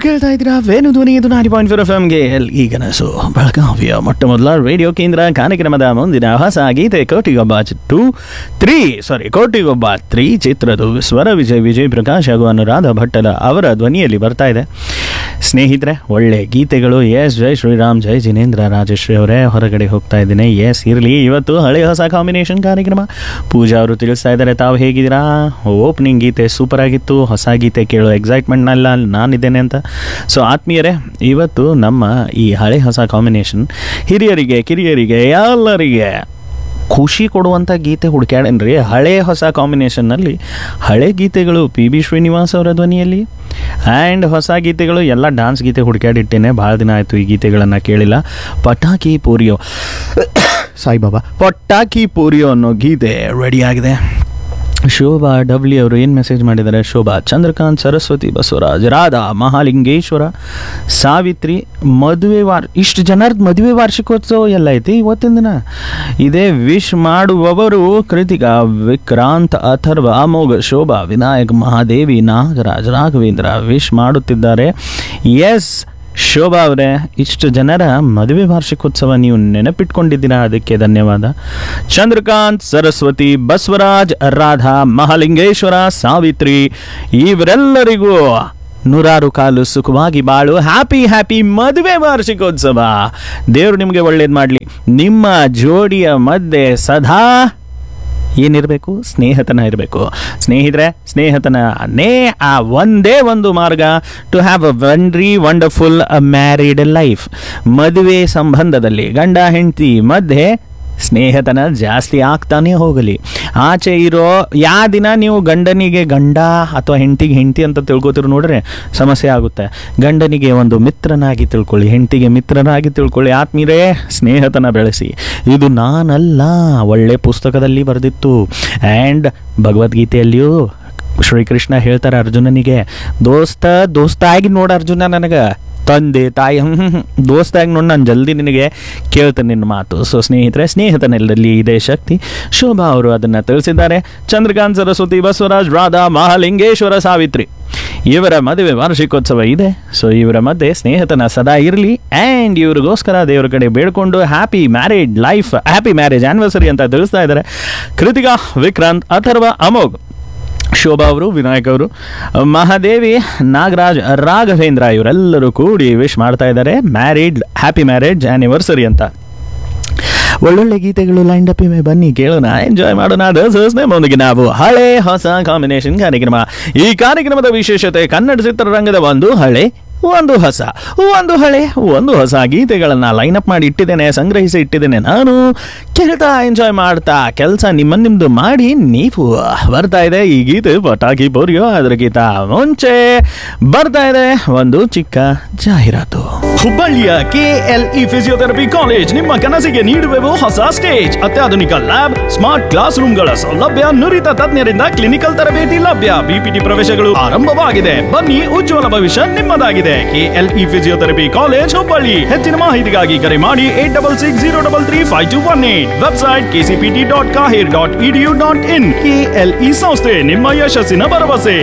ಕೇಳ್ತಾ ಇದ್ದೀರಾ ವೇಣು ಧ್ವನಿ ಇದು ನಾಡಿ ಪಾಯಿಂಟ್ ಫೋರ್ ಎಫ್ ಎಮ್ಗೆ ಎಲ್ ಈ ಕನಸು ಬೆಳಗಾವಿಯ ಮೊಟ್ಟ ಮೊದಲ ರೇಡಿಯೋ ಕೇಂದ್ರ ಕಾರ್ಯಕ್ರಮದ ಮುಂದಿನ ಹೊಸ ಗೀತೆ Kotigobba two three sorry Kotigobba three ಚಿತ್ರದ ಸ್ವರ ವಿಜಯ್ ವಿಜಯ್ ಪ್ರಕಾಶ್ ಹಾಗೂ ಅನುರಾಧ ಭಟ್ಟರ ಅವರ ಧ್ವನಿಯಲ್ಲಿ ಬರ್ತಾ ಇದೆ ಸ್ನೇಹಿತರೆ ಒಳ್ಳೆ ಗೀತೆಗಳು ಎಸ್ ಜೈ ಶ್ರೀರಾಮ್ ಜೈ ಜಿನೇಂದ್ರ ರಾಜಶ್ರೀ ಅವರೇ ಹೊರಗಡೆ ಹೋಗ್ತಾ ಇದ್ದೀನಿ ಎಸ್ ಇರಲಿ ಇವತ್ತು ಹಳೆ ಹೊಸ ಕಾಂಬಿನೇಷನ್ ಕಾರ್ಯಕ್ರಮ ಪೂಜಾ ಅವರು ತಿಳಿಸ್ತಾ ಇದ್ದಾರೆ ತಾವು ಹೇಗಿದ್ದೀರಾ ಓಪನಿಂಗ್ ಗೀತೆ ಸೂಪರ್ ಆಗಿತ್ತು ಹೊಸ ಗೀತೆ ಕೇಳೋ ಎಕ್ಸೈಟ್ಮೆಂಟ್ನೆಲ್ಲ ನಾನಿದ್ದೇನೆ ಅಂತ ಸೊ ಆತ್ಮೀಯರೇ ಇವತ್ತು ನಮ್ಮ ಈ ಹಳೆ ಹೊಸ ಕಾಂಬಿನೇಷನ್ ಹಿರಿಯರಿಗೆ ಕಿರಿಯರಿಗೆ ಎಲ್ಲರಿಗೆ ಖುಷಿ ಕೊಡುವಂಥ ಗೀತೆ ಹುಡುಕ್ಯಾಡೇನ್ರಿ ಹಳೆ ಹೊಸ ಕಾಂಬಿನೇಷನ್ನಲ್ಲಿ ಹಳೆ ಗೀತೆಗಳು ಪಿ ಬಿ ಶ್ರೀನಿವಾಸ್ ಅವರ ಧ್ವನಿಯಲ್ಲಿ ಆ್ಯಂಡ್ ಹೊಸ ಗೀತೆಗಳು ಎಲ್ಲ ಡಾನ್ಸ್ ಗೀತೆ ಹುಡುಕ್ಯಾಡಿಟ್ಟೇನೆ ಭಾಳ ದಿನ ಆಯಿತು ಈ ಗೀತೆಗಳನ್ನು ಕೇಳಿಲ್ಲ ಪಟಾಕಿ ಪೂರಿಯೋ ಸಾಯಿಬಾಬಾ ಪಟಾಕಿ ಪೂರಿಯೋ ಅನ್ನೋ ಗೀತೆ ರೆಡಿ ಆಗಿದೆ ಶೋಭಾ ಡಬ್ಲ್ಯೂ ಅವರು ಏನು ಮೆಸೇಜ್ ಮಾಡಿದ್ದಾರೆ ಶೋಭಾ ಚಂದ್ರಕಾಂತ್ ಸರಸ್ವತಿ ಬಸವರಾಜ್ ರಾಧಾ ಮಹಾಲಿಂಗೇಶ್ವರ ಸಾವಿತ್ರಿ ಮದುವೆ ವಾರ್ ಇಷ್ಟು ಜನರದ್ದು ಮದುವೆ ವಾರ್ಷಿಕೋತ್ಸವ ಎಲ್ಲ ಐತಿ ಇವತ್ತಿನ ದಿನ ಇದೇ ವಿಶ್ ಮಾಡುವವರು ಕೃತಿಕಾ ವಿಕ್ರಾಂತ್ ಅಥರ್ವ ಅಮೋಘ ಶೋಭಾ ವಿನಾಯಕ್ ಮಹಾದೇವಿ ನಾಗರಾಜ್ ರಾಘವೇಂದ್ರ ವಿಶ್ ಮಾಡುತ್ತಿದ್ದಾರೆ ಎಸ್ ಶೋಭಾ ಅವರೇ ಇಷ್ಟು ಜನರ ಮದುವೆ ವಾರ್ಷಿಕೋತ್ಸವ ನೀವು ನೆನಪಿಟ್ಕೊಂಡಿದ್ದೀರಾ ಅದಕ್ಕೆ ಧನ್ಯವಾದ ಚಂದ್ರಕಾಂತ್ ಸರಸ್ವತಿ ಬಸವರಾಜ್ ರಾಧಾ ಮಹಾಲಿಂಗೇಶ್ವರ ಸಾವಿತ್ರಿ ಇವರೆಲ್ಲರಿಗೂ ನೂರಾರು ಕಾಲು ಸುಖವಾಗಿ ಬಾಳು ಹ್ಯಾಪಿ ಹ್ಯಾಪಿ ಮದುವೆ ವಾರ್ಷಿಕೋತ್ಸವ ದೇವರು ನಿಮಗೆ ಒಳ್ಳೇದು ಮಾಡಲಿ ನಿಮ್ಮ ಜೋಡಿಯ ಮಧ್ಯೆ ಸದಾ ಏನಿರಬೇಕು ಸ್ನೇಹತನ ಇರಬೇಕು ಸ್ನೇಹಿತರೆ ಸ್ನೇಹತನೇ ಆ ಒಂದೇ ಒಂದು ಮಾರ್ಗ ಟು ಹ್ಯಾವ್ ಅ ವೆಂಡ್ರಿ ವಂಡರ್ಫುಲ್ ಮ್ಯಾರಿಡ್ ಲೈಫ್ ಮದುವೆ ಸಂಬಂಧದಲ್ಲಿ ಗಂಡ ಹೆಂಡತಿ ಮಧ್ಯೆ ಸ್ನೇಹತನ ಜಾಸ್ತಿ ಆಗ್ತಾನೆ ಹೋಗಲಿ ಆಚೆ ಇರೋ ಯಾ ದಿನ ನೀವು ಗಂಡನಿಗೆ ಗಂಡ ಅಥವಾ ಹೆಂಡತಿಗೆ ಹೆಂಡತಿ ಅಂತ ತಿಳ್ಕೊತಿರು ನೋಡ್ರೆ ಸಮಸ್ಯೆ ಆಗುತ್ತೆ ಗಂಡನಿಗೆ ಒಂದು ಮಿತ್ರನಾಗಿ ತಿಳ್ಕೊಳ್ಳಿ ಹೆಂಡತಿಗೆ ಮಿತ್ರನಾಗಿ ತಿಳ್ಕೊಳ್ಳಿ ಆತ್ಮೀರೇ ಸ್ನೇಹತನ ಬೆಳೆಸಿ ಇದು ನಾನಲ್ಲ ಒಳ್ಳೆ ಪುಸ್ತಕದಲ್ಲಿ ಬರೆದಿತ್ತು ಆ್ಯಂಡ್ ಭಗವದ್ಗೀತೆಯಲ್ಲಿಯೂ ಶ್ರೀಕೃಷ್ಣ ಹೇಳ್ತಾರೆ ಅರ್ಜುನನಿಗೆ ದೋಸ್ತ ದೋಸ್ತ ಆಗಿ ನೋಡ ಅರ್ಜುನ ನನಗೆ ತಂದೆ ತಾಯಿ ಹ್ಮ್ ಹ್ಮ್ ಹ್ಮ್. ದೋಸ್ತಾಗಿ ನೋಡಿ ನಾನು ಜಲ್ದಿ ನಿನಗೆ ಕೇಳ್ತೇನೆ ನಿನ್ನ ಮಾತು ಸೊ ಸ್ನೇಹಿತರೆ ಸ್ನೇಹಿತನಲ್ಲಿ ಇದೆ ಶಕ್ತಿ ಶೋಭಾ ಅವರು ಅದನ್ನು ತಿಳಿಸಿದ್ದಾರೆ ಚಂದ್ರಕಾಂತ್ ಸರಸ್ವತಿ ಬಸವರಾಜ್ ರಾಧಾ ಮಹಾಲಿಂಗೇಶ್ವರ ಸಾವಿತ್ರಿ ಇವರ ಮದುವೆ ವಾರ್ಷಿಕೋತ್ಸವ ಇದೆ ಸೊ ಇವರ ಮಧ್ಯೆ ಸ್ನೇಹಿತನ ಸದಾ ಇರಲಿ ಆ್ಯಂಡ್ ಇವ್ರಿಗೋಸ್ಕರ ದೇವರ ಕಡೆ ಬೇಡ್ಕೊಂಡು happy married life happy marriage anniversary ಅಂತ ತಿಳಿಸ್ತಾ ಇದ್ದಾರೆ ಕೃತಿಕಾ ವಿಕ್ರಾಂತ್ ಅಥರ್ವ ಅಮೋಘ್ ಶೋಭಾ ಅವರು ವಿನಾಯಕ್ ಅವರು ಮಹಾದೇವಿ ನಾಗರಾಜ್ ರಾಘವೇಂದ್ರ ಇವರೆಲ್ಲರೂ ಕೂಡಿ ವಿಶ್ ಮಾಡ್ತಾ ಇದ್ದಾರೆ ಮ್ಯಾರಿಡ್ ಹ್ಯಾಪಿ ಮ್ಯಾರೇಜ್ ಆ್ಯನಿವರ್ಸರಿ ಅಂತ ಒಳ್ಳೊಳ್ಳೆ ಗೀತೆಗಳು ಲೈನ್ ಅಪ್ ಇವೆ ಬನ್ನಿ ಕೇಳೋಣ ಎಂಜಾಯ್ ಮಾಡೋಣ ದಸಸ್ನೇಮೊಂದಿಗೆ ನಾವು ಹಳೆ ಹೊಸ ಕಾಂಬಿನೇಷನ್ ಕಾರ್ಯಕ್ರಮ ಈ ಕಾರ್ಯಕ್ರಮದ ವಿಶೇಷತೆ ಕನ್ನಡ ಚಿತ್ರರಂಗದ ಒಂದು ಹಳೆ ಒಂದು ಹೊಸ ಒಂದು ಹಳೆ ಒಂದು ಹೊಸ ಗೀತೆಗಳನ್ನ ಲೈನ್ ಅಪ್ ಮಾಡಿ ಇಟ್ಟಿದ್ದೇನೆ ಸಂಗ್ರಹಿಸಿ ಇಟ್ಟಿದ್ದೇನೆ ನಾನು ಕೇಳ್ತಾ ಎಂಜಾಯ್ ಮಾಡ್ತಾ ಕೆಲಸ ನಿಮ್ಮ ನಿಮ್ದು ಮಾಡಿ ನೀವು ಬರ್ತಾ ಇದೆ ಈ ಗೀತೆ ಪಟಾಕಿ ಬೋರಿಯೋ ಅದಕ್ಕಿಂತ ಮುಂಚೆ ಬರ್ತಾ ಇದೆ ಒಂದು ಚಿಕ್ಕ ಜಾಹೀರಾತು ಹುಬ್ಬಳ್ಳಿಯ ಕೆಎಲ್ಇ ಫಿಸಿಯೋಥೆರಪಿ ಕಾಲೇಜ್ ನಿಮ್ಮ ಕನಸಿಗೆ ನೀಡುವೆವು ಹೊಸ ಸ್ಟೇಜ್ ಅತ್ಯಾಧುನಿಕ ಲ್ಯಾಬ್ ಸ್ಮಾರ್ಟ್ ಕ್ಲಾಸ್ ರೂಮ್ಗಳ ಸೌಲಭ್ಯ ನುರಿತ ತಜ್ಞರಿಂದ ಕ್ಲಿನಿಕಲ್ ತರಬೇತಿ ಲಭ್ಯ ಬಿಪಿಟಿ ಪ್ರವೇಶಗಳು ಆರಂಭವಾಗಿದೆ ಬನ್ನಿ ಉಜ್ವಲ ಭವಿಷ್ಯ ನಿಮ್ಮದಾಗಿದೆ ಕೆಎಲ್ಇ ಫಿಸಿಯೋಥೆರಪಿ ಕಾಲೇಜ್ ಹುಬ್ಬಳ್ಳಿ ಹೆಚ್ಚಿನ ಮಾಹಿತಿಗಾಗಿ ಕರೆ ಮಾಡಿ eight double six zero double three five two one eight website KCPT dot KAHER dot EDU dot in KLE ಸಂಸ್ಥೆ ನಿಮ್ಮ ಯಶಸ್ಸಿನ ಭರವಸೆ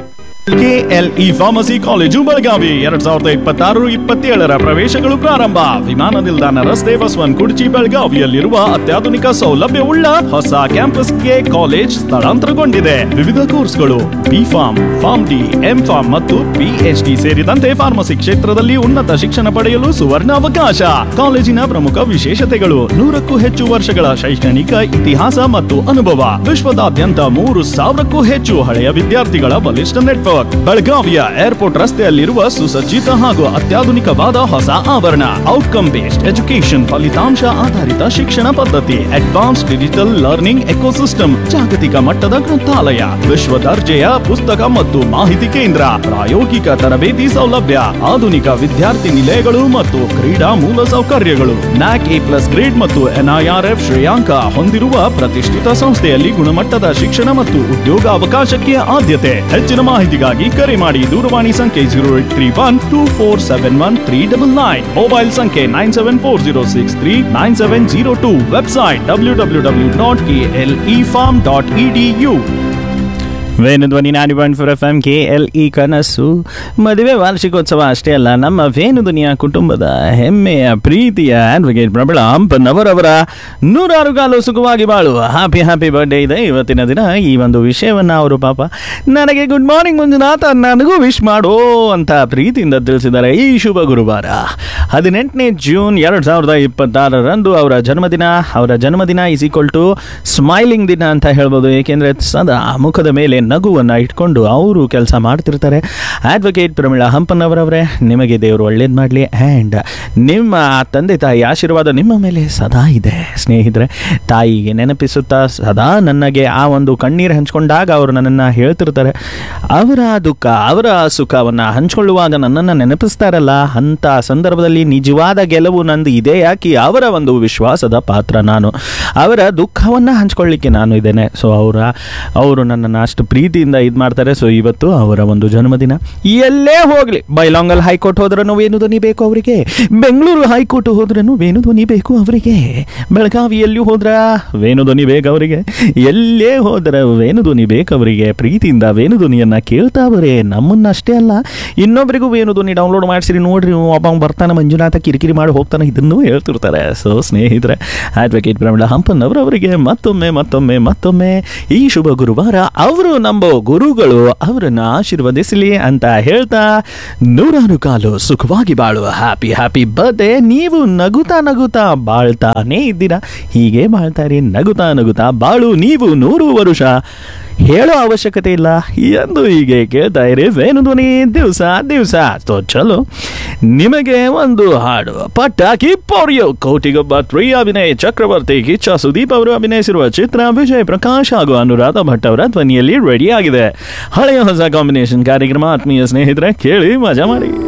ಕೆಎಲ್ಇ ಫಾರ್ಮಸಿ ಕಾಲೇಜು ಬೆಳಗಾವಿ ಎರಡ್ ಸಾವಿರದ ಇಪ್ಪತ್ತಾರು ಇಪ್ಪತ್ತೇಳರ ಪ್ರವೇಶಗಳು ಪ್ರಾರಂಭ ವಿಮಾನ ನಿಲ್ದಾಣ ರಸ್ತೆ ಬಸವನ್ ಕುರ್ಚಿ ಬೆಳಗಾವಿಯಲ್ಲಿರುವ ಅತ್ಯಾಧುನಿಕ ಸೌಲಭ್ಯವುಳ್ಳ ಹೊಸ ಕ್ಯಾಂಪಸ್ಗೆ ಕಾಲೇಜ್ ಸ್ಥಳಾಂತರಗೊಂಡಿದೆ ವಿವಿಧ ಕೋರ್ಸ್ಗಳು B pharm pharm D M pharm ಮತ್ತು ಪಿಎಚ್ಡಿ ಸೇರಿದಂತೆ ಫಾರ್ಮಸಿ ಕ್ಷೇತ್ರದಲ್ಲಿ ಉನ್ನತ ಶಿಕ್ಷಣ ಪಡೆಯಲು ಸುವರ್ಣ ಅವಕಾಶ ಕಾಲೇಜಿನ ಪ್ರಮುಖ ವಿಶೇಷತೆಗಳು ನೂರಕ್ಕೂ ಹೆಚ್ಚು ವರ್ಷಗಳ ಶೈಕ್ಷಣಿಕ ಇತಿಹಾಸ ಮತ್ತು ಅನುಭವ ವಿಶ್ವದಾದ್ಯಂತ ಮೂರು ಸಾವಿರಕ್ಕೂ ಹೆಚ್ಚು ಹಳೆಯ ವಿದ್ಯಾರ್ಥಿಗಳ ಬಲಿಷ್ಠ ನೆಟ್ವರ್ಕ್ ಬೆಳಗಾವಿಯ ಏರ್ಪೋರ್ಟ್ ರಸ್ತೆಯಲ್ಲಿರುವ ಸುಸಜ್ಜಿತ ಹಾಗೂ ಅತ್ಯಾಧುನಿಕವಾದ ಹೊಸ ಆವರಣ ಔಟ್ಕಮ್ ಬೇಸ್ಡ್ ಎಜುಕೇಶನ್ ಫಲಿತಾಂಶ ಆಧಾರಿತ ಶಿಕ್ಷಣ ಪದ್ಧತಿ ಅಡ್ವಾನ್ಸ್ ಡಿಜಿಟಲ್ ಲರ್ನಿಂಗ್ ಎಕೋಸಿಸ್ಟಮ್ ಜಾಗತಿಕ ಮಟ್ಟದ ಗ್ರಂಥಾಲಯ ವಿಶ್ವ ದರ್ಜೆಯ ಪುಸ್ತಕ ಮತ್ತು ಮಾಹಿತಿ ಕೇಂದ್ರ ಪ್ರಾಯೋಗಿಕ ತರಬೇತಿ ಸೌಲಭ್ಯ ಆಧುನಿಕ ವಿದ್ಯಾರ್ಥಿ ನಿಲಯಗಳು ಮತ್ತು ಕ್ರೀಡಾ ಮೂಲ ಸೌಕರ್ಯಗಳು ನ್ಯಾಕ್ ಎ ಪ್ಲಸ್ ಗ್ರೇಡ್ ಮತ್ತು ಎನ್ಐಆರ್ಎಫ್ ಶ್ರೇಯಾಂಕ ಹೊಂದಿರುವ ಪ್ರತಿಷ್ಠಿತ ಸಂಸ್ಥೆಯಲ್ಲಿ ಗುಣಮಟ್ಟದ ಶಿಕ್ಷಣ ಮತ್ತು ಉದ್ಯೋಗಾವಕಾಶಕ್ಕೆ ಆದ್ಯತೆ ಹೆಚ್ಚಿನ ಮಾಹಿತಿಗಾಗಿ ಕರೆ ಮಾಡಿ ದೂರವಾಣಿ ಸಂಖ್ಯೆ zero eight three one two four seven one three double nine mobile ಸಂಖ್ಯೆ nine seven four zero six three nine seven zero two website W W W dot K L E pharm dot E D U Venudhwani ninety point four F M K L E ಕನಸು ಮದುವೆ ವಾರ್ಷಿಕೋತ್ಸವ ಅಷ್ಟೇ ಅಲ್ಲ ನಮ್ಮ ವೇಣುಧ್ವನಿಯ ಕುಟುಂಬದ ಹೆಮ್ಮೆಯ ಪ್ರೀತಿಯ advocate ಪ್ರಬಳ ಹಂಪನ್ನವರವರ ನೂರಾರು ಕಾಲು ಸುಖವಾಗಿ ಬಾಳು ಹ್ಯಾಪಿ ಹ್ಯಾಪಿ ಬರ್ಡೇ ಇದೆ ಇವತ್ತಿನ ದಿನ ಈ ಒಂದು ವಿಷಯವನ್ನು ಅವರು ಪಾಪ ನನಗೆ ಗುಡ್ ಮಾರ್ನಿಂಗ್ ಮಂಜುನಾಥ ನನಗೂ ವಿಶ್ ಮಾಡು ಅಂತ ಪ್ರೀತಿಯಿಂದ ತಿಳಿಸಿದ್ದಾರೆ ಈ ಶುಭ ಗುರುವಾರ ಹದಿನೆಂಟನೇ ಜೂನ್ ಎರಡು ಸಾವಿರದ ಇಪ್ಪತ್ತಾರರಂದು ಅವರ ಜನ್ಮದಿನ ಅವರ ಜನ್ಮದಿನ ಇಸ್ ಈಕ್ವಲ್ ಟು ಸ್ಮೈಲಿಂಗ್ ದಿನ ಅಂತ ಹೇಳ್ಬೋದು ಏಕೆಂದರೆ ಸದಾ ಮುಖದ ಮೇಲೆ ನಗುವನ್ನು ಇಟ್ಕೊಂಡು ಅವರು ಕೆಲಸ ಮಾಡ್ತಿರ್ತಾರೆ ಅಡ್ವೊಕೇಟ್ ಪ್ರಮೀಳಾ ಹಂಪನ್ನವರವರೇ ನಿಮಗೆ ದೇವರು ಒಳ್ಳೇದು ಮಾಡಲಿ ಆ್ಯಂಡ್ ನಿಮ್ಮ ತಂದೆ ತಾಯಿ ಆಶೀರ್ವಾದ ನಿಮ್ಮ ಮೇಲೆ ಸದಾ ಇದೆ ಸ್ನೇಹಿತರೆ ತಾಯಿಗೆ ನೆನಪಿಸುತ್ತಾ ಸದಾ ನನಗೆ ಆ ಒಂದು ಕಣ್ಣೀರು ಹಂಚ್ಕೊಂಡಾಗ ಅವರು ನನ್ನನ್ನು ಹೇಳ್ತಿರ್ತಾರೆ ಅವರ ದುಃಖ ಅವರ ಸುಖವನ್ನು ಹಂಚ್ಕೊಳ್ಳುವಾಗ ನನ್ನನ್ನು ನೆನಪಿಸ್ತಾರಲ್ಲ ಅಂಥ ಸಂದರ್ಭದಲ್ಲಿ ನಿಜವಾದ ಗೆಲುವು ನಂದು ಇದೆ ಯಾಕೆ ಅವರ ಒಂದು ವಿಶ್ವಾಸದ ಪಾತ್ರ ನಾನು ಅವರ ದುಃಖವನ್ನು ಹಂಚ್ಕೊಳ್ಳಿಕ್ಕೆ ನಾನು ಇದ್ದೇನೆ ಸೊ ಅವರ ಅವರು ನನ್ನನ್ನು ಅಷ್ಟು ಪ್ರೀತಿಯಿಂದ ಇದು ಮಾಡ್ತಾರೆ ಸೊ ಇವತ್ತು ಅವರ ಒಂದು ಜನ್ಮದಿನ ಎಲ್ಲೇ ಹೋಗಲಿ ಬೈಲಾಂಗಲ್ ಹೈಕೋರ್ಟ್ ಹೋದ್ರೂ ವೇಣು ಧ್ವನಿ ಬೇಕು ಅವರಿಗೆ ಬೆಂಗಳೂರು ಹೈಕೋರ್ಟ್ ಹೋದ್ರೂ ವೇಣು ಧ್ವನಿ ಬೇಕು ಅವರಿಗೆ ಬೆಳಗಾವಿಯಲ್ಲೂ ಹೋದ್ರ ವೇಣು ಧ್ವನಿ ಬೇಕು ಅವರಿಗೆ ಎಲ್ಲೇ ಹೋದ್ರ ವೇಣು ಧ್ವನಿ ಬೇಕು ಅವರಿಗೆ ಪ್ರೀತಿಯಿಂದ ವೇಣು ಧ್ವನಿಯನ್ನ ಕೇಳ್ತಾ ಬರೇ ನಮ್ಮನ್ನಷ್ಟೇ ಅಲ್ಲ ಇನ್ನೊಬ್ಬರಿಗೂ ವೇಣು ಧ್ವನಿ ಡೌನ್ಲೋಡ್ ಮಾಡಿಸಿರಿ ನೋಡ್ರಿ ಒಬ್ಬ ಅವ್ನ್ ಬರ್ತಾನೆ ಮಂಜುನಾಥ ಕಿರಿಕಿರಿ ಮಾಡಿ ಹೋಗ್ತಾನೆ ಇದನ್ನು ಹೇಳ್ತಿರ್ತಾರೆ ಸೊ ಸ್ನೇಹಿತರೆ ಅಡ್ವೊಕೇಟ್ ಪ್ರಮೀಳಾ ಹಂಪನ್ನವರು ಅವರಿಗೆ ಮತ್ತೊಮ್ಮೆ ಮತ್ತೊಮ್ಮೆ ಮತ್ತೊಮ್ಮೆ ಈ ಶುಭ ಗುರುವಾರ ಅವರು ನಂಬೋ ಗುರುಗಳು ಅವರನ್ನ ಆಶೀರ್ವದಿಸಲಿ ಅಂತ ಹೇಳ್ತಾ ನೂರಾರು ಕಾಲು ಸುಖವಾಗಿ ಬಾಳುವ ಹ್ಯಾಪಿ ಹ್ಯಾಪಿ ಬರ್ಡೇ ನೀವು ನಗುತ್ತಾ ನಗುತ್ತಾ ಬಾಳ್ತಾನೇ ಇದ್ದೀರಾ ಹೀಗೆ ಬಾಳ್ತಾರಿ ನಗುತ್ತಾ ನಗುತ್ತಾ ಬಾಳು ನೀವು ನೂರು ವರುಷ ಹೇಳೋ ಅವಶ್ಯಕತೆ ಇಲ್ಲ ಎಂದು ಹೀಗೆ ಕೇಳ್ತಾ ಇರಿ ವೇಣು ಧ್ವನಿ ದಿವಸ ದಿವಸ ತೋ ಚಲೋ ನಿಮಗೆ ಒಂದು ಹಾಡು ಪಟಾಕಿ ಪೌರ್ಯೋ ಕೋಟಿಗೊಬ್ಬ ತ್ರೀ ಅಭಿನಯ ಚಕ್ರವರ್ತಿ ಕಿಚ್ಚ ಸುದೀಪ್ ಅವರು ಅಭಿನಯಿಸಿರುವ ಚಿತ್ರ ವಿಜಯ್ ಪ್ರಕಾಶ್ ಹಾಗೂ ಅನುರಾಧ ಭಟ್ ಅವರ ಧ್ವನಿಯಲ್ಲಿ ರೆಡಿ ಆಗಿದೆ ಹಳೆಯ ಹೊಸ ಕಾಂಬಿನೇಷನ್ ಕಾರ್ಯಕ್ರಮ ಆತ್ಮೀಯ ಸ್ನೇಹಿತರೆ ಕೇಳಿ ಮಜಾ ಮಾಡಿ